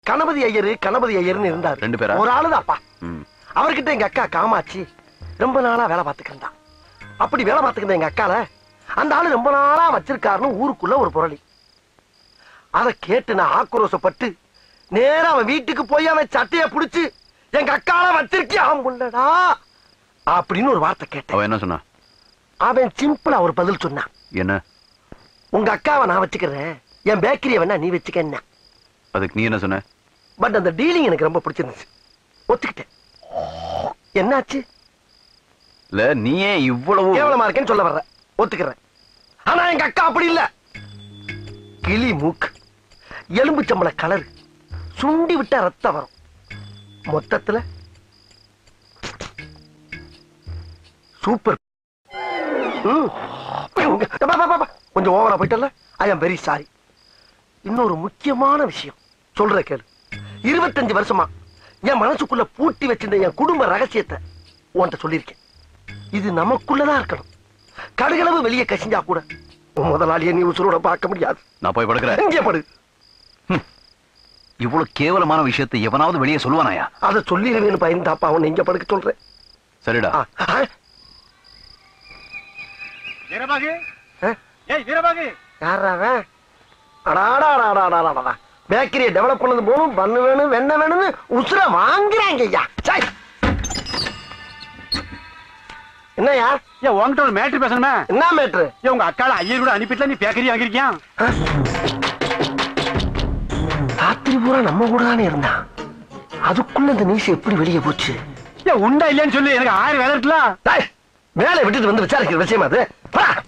கணபதி ஐயரு கணபதி ஐயர்னு இருந்தாரு ரெண்டு பேரா? ஒரு ஆளுதான்ப்பா ம். அவர்கிட்ட எங்க அக்கா காமாட்சி ரொம்ப நாளா வேலை பார்த்துக்கிட்டு இருந்தா அப்படி வேலை பார்த்துக்கிட்ட எங்க அக்கால அந்த ஆளு ரொம்ப நாளா வச்சிருக்காருன்னு ஊருக்குள்ள ஒரு புரளி அத கேட்டு நான் ஆக்ரோஷப்பட்டு நேரா அவன் வீட்டுக்கு போய் அவன் சட்டைய புடிச்சு எங்க அக்கால வச்சிருக்கியா முள்ளடா அப்படின்னு ஒரு வார்த்தை கேட்டேன் அவ என்ன சொன்னா அவன் சிம்பிளா ஒரு பதில் சொன்னான் என்ன உங்க அக்காவை நான் வச்சுக்கிறேன் என் பேக்கரியை வேணா நீ வச்சுக்க அதுக்கு நீ என்ன சொன்ன பட் அந்த டீலிங் எனக்கு ரொம்ப பிடிச்சிருந்துச்சு ஒத்துக்கிட்டேன் என்னாச்சு இல்ல நீ ஏன் இவ்வளவு கேவலமா இருக்கேன்னு சொல்ல வர்ற ஒத்துக்கிறேன் ஆனா எங்க அக்கா அப்படி இல்ல கிளி மூக்கு எலும்பு சம்பள கலர் சுண்டி விட்டா ரத்தம் வரும் மொத்தத்துல சூப்பர் ம். பா, பா, பா, பா. கொஞ்சம் ஓவரா போயிட்டல ஐ ஆம் வெரி சாரி இன்னொரு முக்கியமான விஷயம் சொல்ற கேளு இருபத்தஞ்சு வருஷமா என் மனசுக்குள்ள பூட்டி வச்சிருந்த என் குடும்ப ரகசியத்தை உன்கிட்ட சொல்லியிருக்கேன் இது நமக்குள்ளதான் இருக்கணும் கடுகளவு வெளியே கசிஞ்சா கூட உன் முதலாளியை நீ உசுரோட பார்க்க முடியாது நான் போய் படுக்கிறேன் இங்கே படு இவ்வளவு கேவலமான விஷயத்தை எவனாவது வெளியே சொல்லுவானாயா அதை சொல்லிடுவேன்னு பயந்தாப்பா அவன் இங்க படுக்க சொல்றேன் சரிடா ஆ, ஆ, வீரபாகு ஆ, ஏய் வீரபாகு யார்ரா அவன்? அடாடாடாடாடாடாடா. பேக்கரியை டெவலப் பண்ணது போகணும் பண்ணு வேணும் வெண்ணெய் வேணும்னு உசுர வாங்குறாங்க ஐயா சை. என்னய்யா ஏன் உன்கிட்ட ஒரு மேட்ரு பேசணுமே என்ன மேட்ரு ஏன் உங்க அக்கால ஐயர் கூட அனுப்பிட்டுல நீ பேக்கரி வாங்கிருக்கியா ராத்திரி பூரா நம்ம கூட தானே இருந்தான் அதுக்குள்ள இந்த நீசு எப்படி வெளியே போச்சு ஏன் உண்டா இல்லையான்னு சொல்லு எனக்கு ஆயிரம் வேலை இருக்குல்ல டேய், வேலையை விட்டுட்டு வந்து விசாரிக்கிற விஷயமா அது போடா.